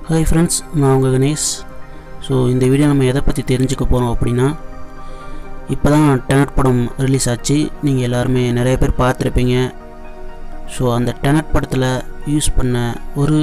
hi friends நான் உங்கள் Ganesh so இந்த வீடியோ நம்ம எதை பற்றி தெரிஞ்சுக்க போகிறோம் அப்படின்னா இப்போ தான் டெனட் படம் ரிலீஸ் ஆச்சு நீங்கள் எல்லாருமே நிறைய பேர் பார்த்துருப்பீங்க ஸோ அந்த டெனட் படத்தில் யூஸ் பண்ண ஒரு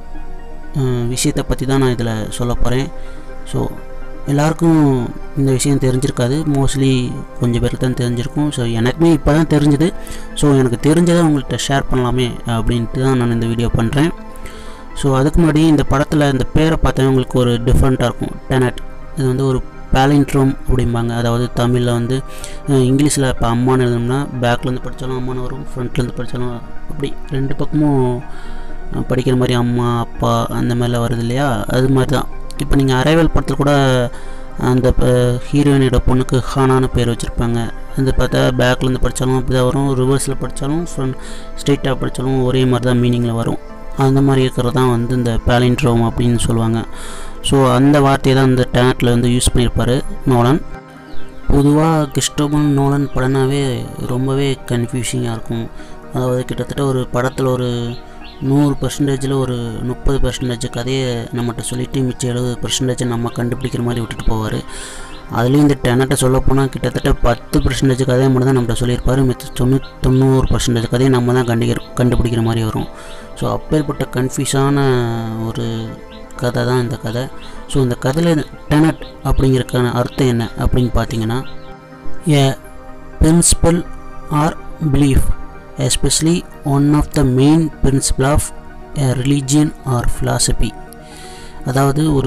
அஹ், விஷயத்தை பற்றி தான் நான் இதில் சொல்ல போகிறேன் ஸோ எல்லாருக்கும் இந்த விஷயம் தெரிஞ்சிருக்காது மோஸ்ட்லி கொஞ்சம் பேருக்கு தான் தெரிஞ்சிருக்கும் ஸோ எனக்குமே இப்போ தான் தெரிஞ்சுது ஸோ எனக்கு தெரிஞ்சதை உங்கள்கிட்ட ஷேர் பண்ணலாமே அப்படின்ட்டு தான் நான் இந்த வீடியோ பண்ணுறேன் ஸோ அதுக்கு முன்னாடி இந்த படத்தில் இந்த பேரை பார்த்தா உங்களுக்கு ஒரு டிஃப்ரெண்ட்டாக இருக்கும் டெனட் இது வந்து ஒரு பேலின்ட்ரோம் அப்படிம்பாங்க அதாவது தமிழில் வந்து இங்கிலீஷில் இப்போ அம்மான்னு எழுதணும்னா பேக்லேருந்து படித்தாலும் அம்மான்னு வரும் ஃப்ரண்ட்லேருந்து படித்தாலும் அப்படி ரெண்டு பக்கமும் அஹ், படிக்கிற மாதிரி அம்மா அப்பா அந்த மாதிரிலாம் வருது இல்லையா அது மாதிரி தான் இப்போ நீங்கள் அரைவல் படத்தில் கூட அந்த ஹீரோயினோட பொண்ணுக்கு ஹானான்னு பேர் வச்சுருப்பாங்க அந்த பார்த்தா பேக்லேருந்து படித்தாலும் அப்படி தான் வரும் ரிவர்ஸில் படித்தாலும் ஃப்ரண்ட் ஸ்ட்ரெயிட்டாக படித்தாலும் ஒரே மாதிரி தான் மீனிங்கில் வரும் அந்த மாதிரி இருக்கிறது தான் வந்து இந்த பேலின்ட்ரோம் அப்படின்னு சொல்லுவாங்க ஸோ அந்த வார்த்தையை தான் இந்த டேனட்டில் வந்து யூஸ் பண்ணியிருப்பார் நோலன் பொதுவாக கிறிஸ்டோபன் நோலன் படம்னாவே ரொம்பவே கன்ஃபியூஷிங்காக இருக்கும் அதாவது கிட்டத்தட்ட ஒரு படத்தில் ஒரு நூறு பர்சன்டேஜில் ஒரு முப்பது பர்சன்டேஜ் கதையை நம்மகிட்ட சொல்லிவிட்டு மிச்சம் எழுபது பர்சன்டேஜ் நம்ம கண்டுபிடிக்கிற மாதிரி விட்டுட்டு போவார் அதுலேயும் இந்த டெனட்டை சொல்ல போனால் கிட்டத்தட்ட பத்து பர்சன்டேஜ் கதையை மட்டும் தான் நம்மகிட்ட சொல்லியிருப்பார் மிச்ச தொண்ணூற்றி தொண்ணூறு பர்சன்டேஜ் கதையை நம்ம தான் கண்டிக்கிற கண்டுபிடிக்கிற மாதிரி வரும் ஸோ அப்பேற்பட்ட கன்ஃபியூஸான ஒரு கதை தான் இந்த கதை ஸோ இந்த கதையில் டெனட் அப்படிங்கிறதுக்கான அர்த்தம் என்ன அப்படின்னு பார்த்தீங்கன்னா a principle or belief especially one of the main principle of a religion or philosophy அதாவது ஒரு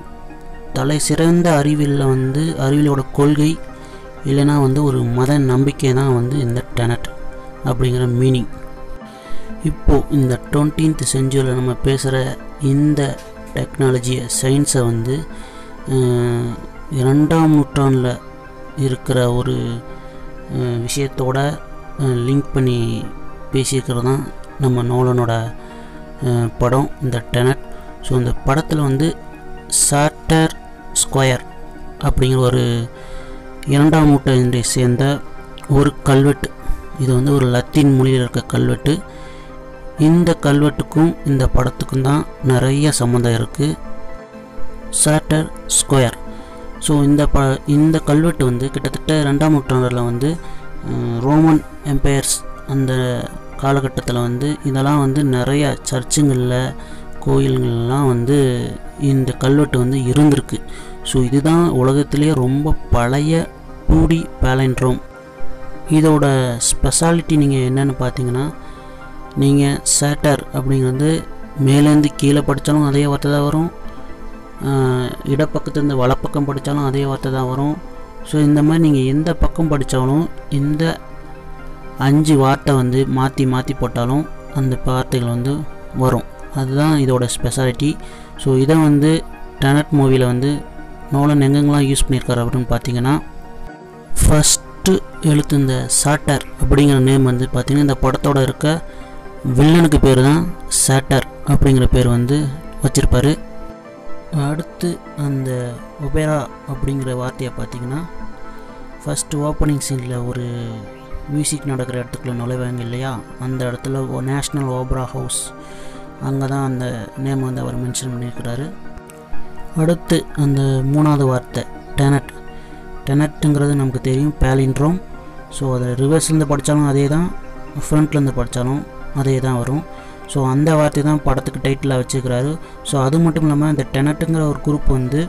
தலை சிறந்த அறிவியலில் வந்து அறிவியலோட கொள்கை இல்லைன்னா வந்து ஒரு மத நம்பிக்கை தான் வந்து இந்த டெனட் அப்படிங்கிற மீனிங் இப்போது இந்த டுவெண்ட்டீன்த் செஞ்சுரியில் நம்ம பேசுகிற இந்த டெக்னாலஜியை சயின்ஸை வந்து அஹ், இரண்டாம் நூற்றாண்டில் இருக்கிற ஒரு அஹ், விஷயத்தோட லிங்க் பண்ணி பேசியிருக்கிறது தான் நம்ம நோலனோட அஹ், படம் இந்த டெனட் ஸோ இந்த படத்தில் வந்து சாட்டர் ஸ்கொயர் அப்படிங்கிற ஒரு இரண்டாம் நூற்றாண்டை சேர்ந்த ஒரு கல்வெட்டு இது வந்து ஒரு லத்தீன் மொழியில் இருக்க கல்வெட்டு இந்த கல்வெட்டுக்கும் இந்த படத்துக்கும் தான் நிறைய சம்மந்தம் இருக்குது சாட்டர் ஸ்கொயர் ஸோ இந்த ப இந்த கல்வெட்டு வந்து கிட்டத்தட்ட ரெண்டாம் நூற்றாண்டில் வந்து அஹ், ரோமன் எம்பையர்ஸ் அந்த காலகட்டத்தில் வந்து இதெல்லாம் வந்து நிறைய சர்ச்சுங்களில் கோயில்கள்லாம் வந்து இந்த கல்வெட்டு வந்து இருந்திருக்கு ஸோ இதுதான் உலகத்திலேயே ரொம்ப பழைய டூடி பேலண்ட்ரோம் இதோட ஸ்பெஷாலிட்டி நீங்கள் என்னென்னு பார்த்தீங்கன்னா நீங்கள் சேட்டர் அப்படிங்கிறது மேலேருந்து கீழே படித்தாலும் அதே வார்த்தை தான் வரும் ஆஹ் இடப்பக்கத்துலேருந்து வலப்பக்கம் படித்தாலும் அதே வார்த்தை தான் வரும் ஸோ இந்த மாதிரி நீங்கள் எந்த பக்கம் படித்தாலும் இந்த அஞ்சு வார்த்தை வந்து மாற்றி மாற்றி போட்டாலும் அந்த வார்த்தைகள் வந்து வரும் அதுதான் இதோட ஸ்பெஷாலிட்டி ஸோ இதை வந்து டெனட் மூவியில் வந்து நோலன் எங்கெங்கெல்லாம் யூஸ் பண்ணியிருக்காரு அப்படின்னு பார்த்தீங்கன்னா ஃபஸ்ட்டு எழுத்து இந்த சாட்டர் அப்படிங்கிற நேம் வந்து பார்த்தீங்கன்னா இந்த படத்தோட இருக்க வில்லனுக்கு பேர் தான் சாட்டர் அப்படிங்கிற பேர் வந்து வச்சுருப்பாரு அடுத்து அந்த ஒபேரா அப்படிங்கிற வார்த்தையை பார்த்தீங்கன்னா ஃபஸ்ட்டு ஓப்பனிங் சீனில் ஒரு மியூசிக் நடக்கிற இடத்துக்குள்ள நுழைவாங்க இல்லையா அந்த இடத்துல நேஷ்னல் ஓப்ரா ஹவுஸ் அங்கே தான் அந்த நேம் வந்து அவர் மென்ஷன் பண்ணியிருக்கிறாரு அடுத்து அந்த மூணாவது வார்த்தை டெனட் டெனட்டுங்கிறது நமக்கு தெரியும் பேலின்ட்ரோம் ஸோ அதை ரிவர்ஸ்லேருந்து படித்தாலும் அதே தான் ஃப்ரண்ட்லேருந்து படித்தாலும் அதே தான் வரும் ஸோ அந்த வார்த்தை தான் படத்துக்கு டைட்டிலாக வச்சுக்கிறாரு ஸோ அது மட்டும் இல்லாமல் அந்த டெனட்டுங்கிற ஒரு குரூப் வந்து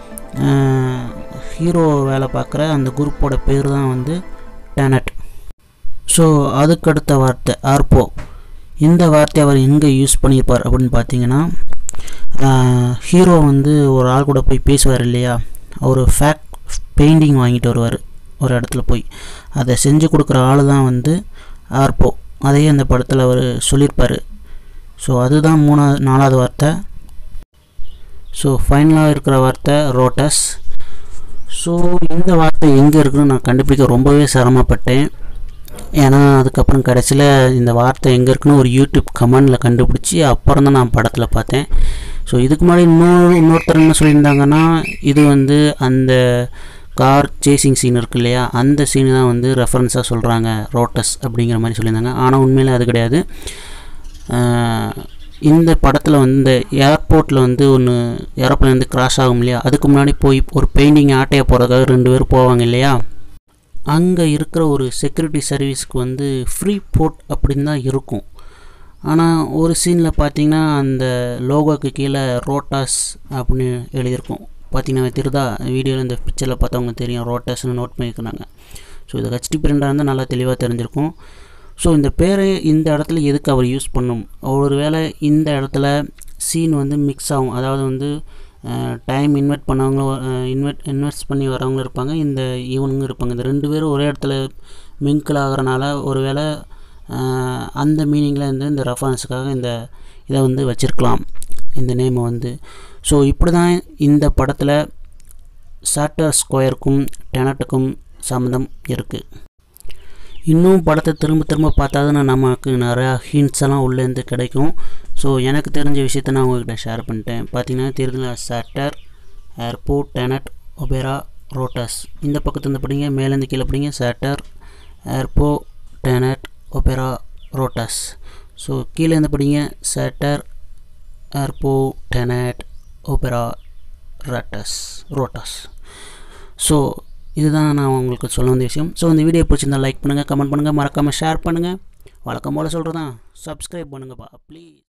ஹீரோ வேலை பார்க்குற அந்த குரூப்போட பேர் தான் வந்து டெனட் ஸோ அதுக்கடுத்த வார்த்தை ஆர்போ இந்த வார்த்தையை அவர் எங்கே யூஸ் பண்ணியிருப்பார் அப்படின்னு பார்த்தீங்கன்னா ஹீரோ வந்து ஒரு ஆள் கூட போய் பேசுவார் இல்லையா அவர் ஃபேக் பெயிண்டிங் வாங்கிட்டு வருவார் ஒரு இடத்துல போய் அதை செஞ்சு கொடுக்குற ஆள் தான் வந்து ஆர்போ அதையே அந்த படத்தில் அவர் சொல்லியிருப்பார் ஸோ அதுதான் மூணாவது நாலாவது வார்த்தை ஸோ ஃபைனலாக இருக்கிற வார்த்தை ரோட்டஸ் ஸோ இந்த வார்த்தை எங்கே இருக்குன்னு நான் கண்டுபிடிக்க ரொம்பவே சிரமப்பட்டேன் ஏன்னா அதுக்கப்புறம் கடைசியில் இந்த வார்த்தை எங்கே இருக்குன்னு ஒரு யூடியூப் கமெண்டில் கண்டுபிடிச்சி அப்புறம் தான் நான் படத்தில் பார்த்தேன் ஸோ இதுக்கு முன்னாடி இன்னொரு இன்னொருத்தர் என்ன சொல்லியிருந்தாங்கன்னா இது வந்து அந்த கார் சேசிங் சீன் இருக்கு இல்லையா அந்த சீனு தான் வந்து ரெஃபரன்ஸாக சொல்கிறாங்க ரோட்டஸ் அப்படிங்கிற மாதிரி சொல்லியிருந்தாங்க ஆனால் உண்மையில் அது கிடையாது இந்த படத்தில் வந்து இந்த ஏர்போர்ட்டில் வந்து ஒன்று ஏரோப்ளேன் வந்து கிராஷ் ஆகும் இல்லையா அதுக்கு முன்னாடி போய் ஒரு பெயிண்டிங் ஆட்டைய போகிறதுக்காக ரெண்டு பேர் போவாங்க இல்லையா அங்கே இருக்கிற ஒரு செக்யூரிட்டி சர்வீஸ்க்கு வந்து ஃப்ரீ போர்ட் அப்படின்னு தான் இருக்கும் ஆனால் ஒரு சீனில் பார்த்தீங்கன்னா அந்த லோகோக்கு கீழே ரோட்டாஸ் அப்படின்னு எழுதியிருக்கும் பார்த்தீங்கன்னா தெரியுதா வீடியோவில் இந்த பிக்சரில் பார்த்தவங்க தெரியும் ரோட்டாஸ்னு நோட் பண்ணியிருக்கிறாங்க ஸோ இது ஹெச்டி பிரிண்டாக இருந்தால் நல்லா தெளிவாக தெரிஞ்சிருக்கும் ஸோ இந்த பேரை இந்த இடத்துல எதுக்கு அவர் யூஸ் பண்ணும் ஒரு வேளை இந்த இடத்துல சீன் வந்து மிக்ஸ் ஆகும் அதாவது வந்து டைம் இன்வெர்ட் பண்ணவங்க இன்வெர்ட் இன்வெஸ்ட் பண்ணி வரவங்க இருப்பாங்க இந்த இவனுங்க இருப்பாங்க இந்த ரெண்டு பேரும் ஒரே இடத்துல மிங்கிள் ஆகிறனால ஒரு வேளை அந்த மீனிங்கில் வந்து இந்த ரெஃபரன்ஸுக்காக இந்த இதை வந்து வச்சுருக்கலாம் இந்த நேமை வந்து ஸோ இப்படி தான் இந்த படத்தில் சாட்டர் ஸ்கொயருக்கும் டெனட்டுக்கும் சம்மந்தம் இருக்குது இன்னும் படத்தை திரும்ப திரும்ப பார்த்தா தான் நமக்கு நிறையா ஹிண்ட்ஸ் எல்லாம் உள்ளேருந்து கிடைக்கும் ஸோ எனக்கு தெரிஞ்ச விஷயத்த நான் உங்கள்கிட்ட ஷேர் பண்ணிட்டேன் பார்த்தீங்கன்னா தெரியுதுல sator arepo tenet opera rotas இந்த பக்கத்துலேருந்து படிங்க மேலேருந்து கீழே படிங்க sator arepo tenet opera rotas so கீழேருந்து படிங்க sator arepo tenet opera rotas rotas so இதுதான் நான் உங்களுக்கு சொல்ல வந்த விஷயம் ஸோ இந்த வீடியோ பிடிச்சிருந்தா லைக் பண்ணுங்கள் கமெண்ட் பண்ணுங்கள் மறக்காமல் ஷேர் பண்ணுங்கள் வழக்கம் போல் சொல்கிறதான் சப்ஸ்கிரைப் பண்ணுங்கப்பா ப்ளீஸ்